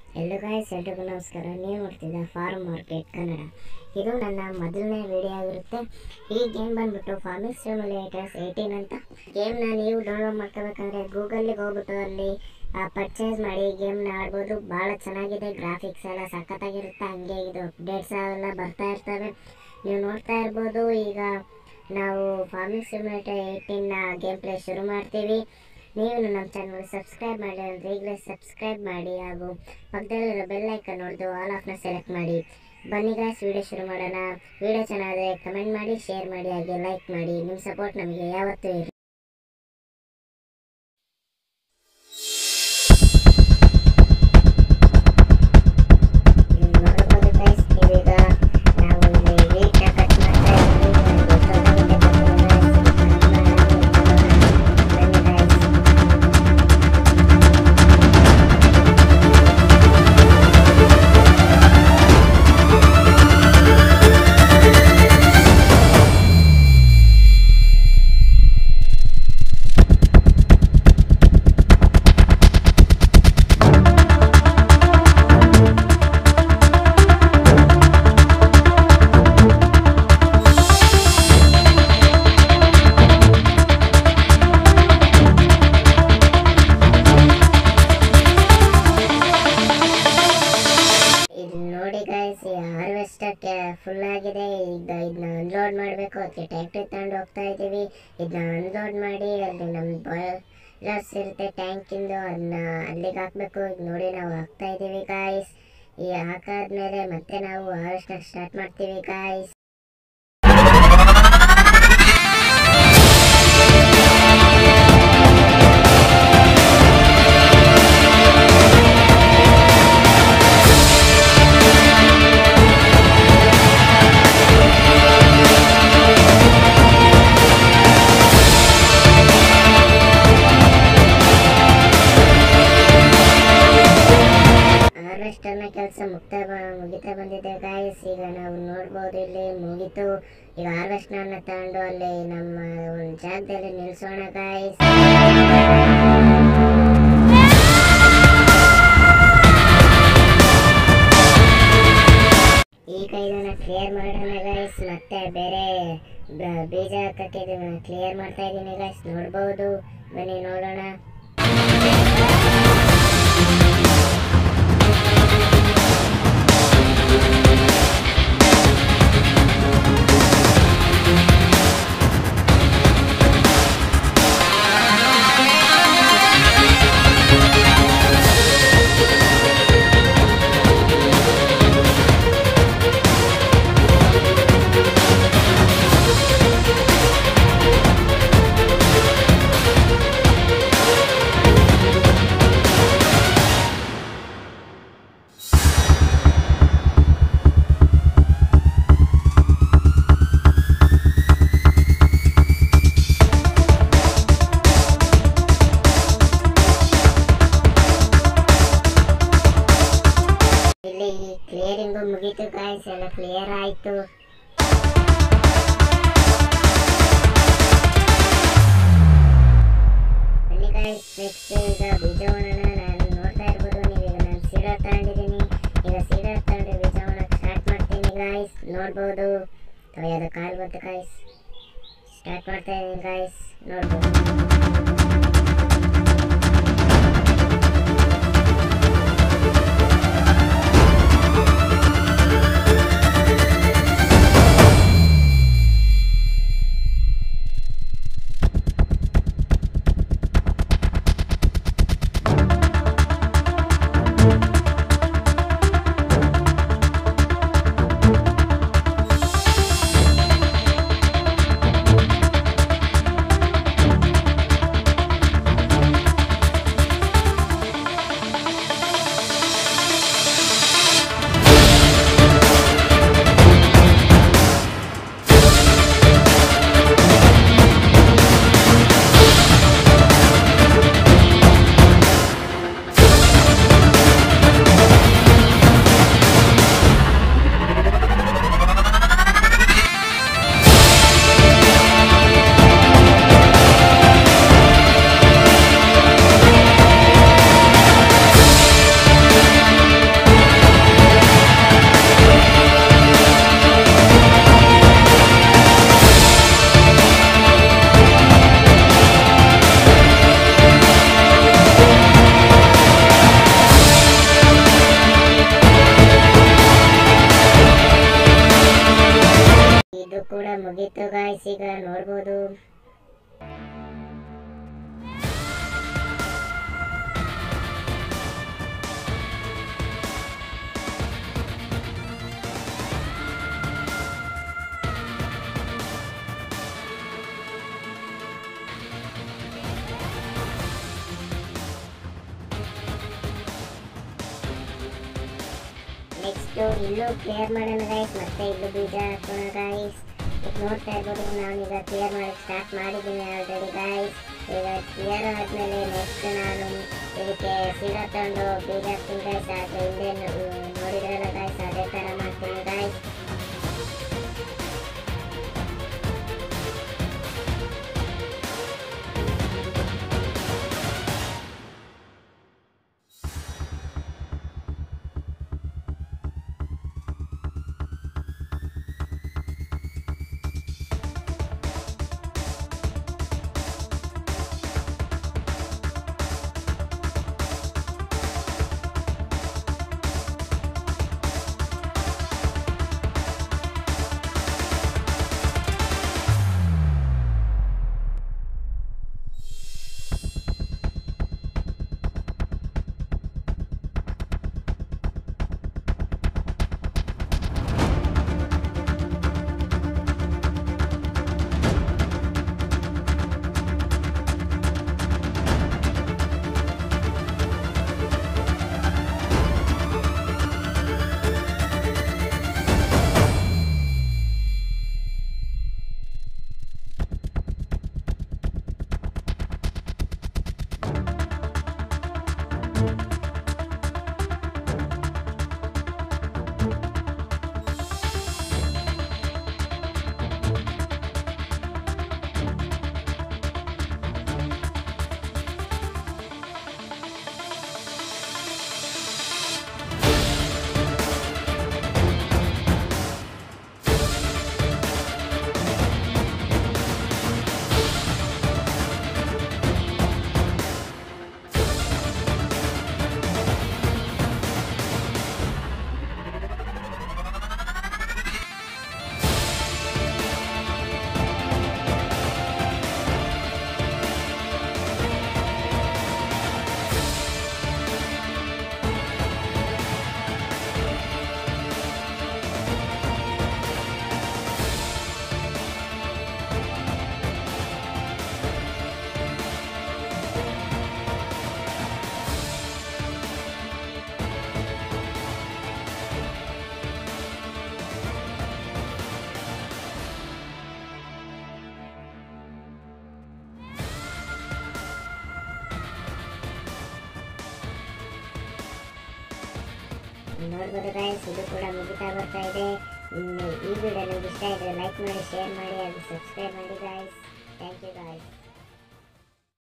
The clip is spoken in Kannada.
ಎಲ್ಲ ಗಾಯ್ಸ್ ಎಲ್ರಿಗೂ ನಮಸ್ಕಾರ ನೀವು ನೋಡ್ತಿದ್ದ ಫಾರ್ಮ್ ಮಾರ್ಕೆಟ್ ಕನ್ನಡ ಇದು ನನ್ನ ಮೊದಲನೇ ವಿಡಿಯೋ ಆಗಿರುತ್ತೆ ಈ ಗೇಮ್ ಬಂದ್ಬಿಟ್ಟು ಫಾರ್ಮಿಂಗ್ ಸಿಮ್ಯುಲೇಟರ್ಸ್ ಏಯ್ಟೀನ್ ಅಂತ ಗೇಮ್ನ ನೀವು ಡೌನ್ಲೋಡ್ ಮಾಡ್ಕೋಬೇಕಂದ್ರೆ ಗೂಗಲ್ಗೆ ಹೋಗ್ಬಿಟ್ಟು ಅಲ್ಲಿ ಪರ್ಚೇಸ್ ಮಾಡಿ ಗೇಮ್ನ ಆಡ್ಬೋದು ಭಾಳ ಚೆನ್ನಾಗಿದೆ ಗ್ರಾಫಿಕ್ಸ್ ಎಲ್ಲ ಸಖತ್ತಾಗಿರುತ್ತೆ ಹಂಗೆ ಇದು ಅಪ್ಡೇಟ್ಸ್ ಎಲ್ಲ ಬರ್ತಾ ಇರ್ತವೆ ನೀವು ನೋಡ್ತಾ ಇರ್ಬೋದು ಈಗ ನಾವು ಫಾರ್ಮಿಂಗ್ ಸಿಮ್ಯುಲೇಟರ್ ಏಯ್ಟೀನ್ನ ಗೇಮ್ ಪ್ಲೇ ಶುರು ಮಾಡ್ತೀವಿ ನೀವು ನಮ್ಮ ಚಾನಲ್ ಸಬ್ಸ್ಕ್ರೈಬ್ ಮಾಡಿ ಅಂದರೆ ಈಗಲೇ ಸಬ್ಸ್ಕ್ರೈಬ್ ಮಾಡಿ ಹಾಗೂ ಪಕ್ಕದಲ್ಲಿರೋ ಬೆಲ್ ಐಕನ್ ನೋಡಿದು ಆಲ್ ಆಫ್ನ ಸೆಲೆಕ್ಟ್ ಮಾಡಿ ಬನ್ನಿ ಗಾಯ್ಸ್ ವಿಡಿಯೋ ಶುರು ಮಾಡೋಣ ವಿಡಿಯೋ ಚೆನ್ನಾಗಿದೆ ಕಮೆಂಟ್ ಮಾಡಿ ಶೇರ್ ಮಾಡಿ ಹಾಗೆ ಲೈಕ್ ಮಾಡಿ ನಿಮ್ಮ ಸಪೋರ್ಟ್ ನಮಗೆ ಯಾವತ್ತೂ ಇರಲಿ ಇಲ್ಲಿ ನೋಡಬಹುದು guys, ನೀವೀಗ ನಾವು ಇಲ್ಲಿ wheat ನ cut ಮಾಡ್ತಾ ಇದ್ದೀವಿ. ಒಂದು ದೊಡ್ಡ ಗಡ್ಡೆ ಬಂದಿದೆ guys. ಬನ್ನಿ guys. ಇದು ನೋಡಿ ಗಾಯ್ಸ್ ಈ ಹಾರ್ವೆಸ್ಟರ್ ಫುಲ್ ಆಗಿದೆ ಈಗ ಇದನ್ನ ಅನ್ಲೋಡ್ ಮಾಡಬೇಕು ಅದಕ್ಕೆ ಟ್ಯಾಕ್ಟ್ರಿ ತಗೊಂಡು ಹೋಗ್ತಾ ಇದ್ದೀವಿ ಇದನ್ನ ಅನ್ಲೋಡ್ ಮಾಡಿ ಅಲ್ಲಿ ನಮ್ಮ ಬಾಯ್ಲರ್ಸ್ ಇರುತ್ತೆ ಟ್ಯಾಂಕಿಂದು ಅದನ್ನ ಅಲ್ಲಿಗೆ ಹಾಕ್ಬೇಕು ಈಗ ನೋಡಿ ನಾವು ಹಾಕ್ತಾ ಇದ್ದೀವಿ ಗಾಯ್ಸ್ ಈ ಹಾಕಾದ್ಮೇಲೆ ಮತ್ತೆ ನಾವು ಹಾರ್ವೆಸ್ಟರ್ ಸ್ಟಾರ್ಟ್ ಮಾಡ್ತೀವಿ ಗಾಯ್ಸ್ ಹಾರ್ವೆಸ್ಟರ್ನ ಕೆಲಸ ಮುಕ್ತ ಮುಗಿತಾ ಬಂದಿದೆ ಗಾಯ್ಸ್ ಈಗ ನಾವು ನೋಡ್ಬೋದು ಇಲ್ಲಿ ಮುಗೀತು ಈಗ ಹಾರ್ವೆಸ್ಟರ್ನ ತಗೊಂಡು ಅಲ್ಲಿ ನಮ್ಮ ಒಂದು ಜಾಗದಲ್ಲಿ ನಿಲ್ಸೋಣ ಗಾಯ್ಸ್ ಈಗ ಇದನ್ನ ಕ್ಲಿಯರ್ ಮಾಡೋಣ ಗೈಸ್ ಮತ್ತೆ ಬೇರೆ ಬ- ಬೀಜ ಕಟ್ಟಿದ್ದೀವಿ ಕ್ಲಿಯರ್ ಮಾಡ್ತಾ ಇದ್ದೀನಿ ಗೈಸ್ ನೋಡ್ಬೋದು ಬನ್ನಿ ನೋಡೋಣ ಇಲ್ಲಿ ಕ್ಲಿಯರಿಂಗು ಮುಗೀತು ಗಾಯ್ಸ್ ಎಲ್ಲ ಕ್ಲಿಯರ್ ಆಯ್ತು ಬನ್ನಿ ಗಾಯ್ಸ್ ನೆಕ್ಸ್ಟ್ ಈಗ ಬೀಜವನ್ನ ನಾನು ನೋಡ್ತಾ ಇರ್ಬೋದು ನೀವು ಈಗ ನಾನು ಸೀಡರ್ ತಗೊಂಡಿದ್ದೀನಿ ಈಗ ಸೀಡರ್ ತಗೊಂಡು ಬೀಜವನ್ನ ಸ್ಟಾರ್ಟ್ ಮಾಡ್ತೀನಿ ಗಾಯ್ಸ್ ನೋಡ್ಬೋದು ತೊಳೆಯೋದು ಕಾಲು ಬಂತು ಗಾಯ್ಸ್ ಸ್ಟಾರ್ಟ್ ಮಾಡ್ತಾ ಇದ್ದೀನಿ ಗಾಯ್ಸ್ ನೋಡ್ಬೋದು ಮುಗೀತು ಗಾಯ್ಸ್ ಈಗ ನೋಡ್ಬೋದು ನೆಕ್ಸ್ಟ್ ಇಲ್ಲೂ ಕ್ಲಿಯರ್ ಮಾಡೋಣ ಗೈಸ್ ಮತ್ತೆ ಇಲ್ಲೂ ಬೀಜ ಹಾಕೋಣ ಗೈಸ್ ಈಗ ನೋಡ್ತಾ ಇರ್ಬೋದು ನಾನೀಗ ಕ್ಲಿಯರ್ ಮಾಡಿ ಸ್ಟಾರ್ಟ್ ಮಾಡಿದ್ದೀನಿ ಆಲ್ರೆಡಿ ಗೈಸ್ ಈಗ ಕ್ಲಿಯರ್ ಆದಮೇಲೆ ನೆಕ್ಸ್ಟ್ ನಾನು ಇದಕ್ಕೆ ಸೀಡ ತಗೊಂಡು ಬೀಜ ಹಾಕ್ತೀನಿ ಗೈಸ್ ಆದರೆ ಹಿಂದೆ ನೋ- ನೋಡಿದ್ರಲ್ಲ ಗೈಸ್ ಅದೇ ಥರ ಮಾಡ್ತೀನಿ ಗೈಸ್ ನೋಡ್ಬೋದು ಗೈಸ್ ಇದು ಕೂಡ ಮುಗಿತಾ ಬರ್ತಾ ಇದೆ ಇನ್ನು ಈ ವಿಡಿಯೋ ನಿಮ್ಗೆ ಇಷ್ಟ ಇದ್ರೆ ಲೈಕ್ ಮಾಡಿ ಶೇರ್ ಮಾಡಿ ಹಾಗೂ ಸಬ್ಸ್ಕ್ರೈಬ್ ಮಾಡಿ ಗೈಸ್ ಥ್ಯಾಂಕ್ ಯು ಗೈಸ್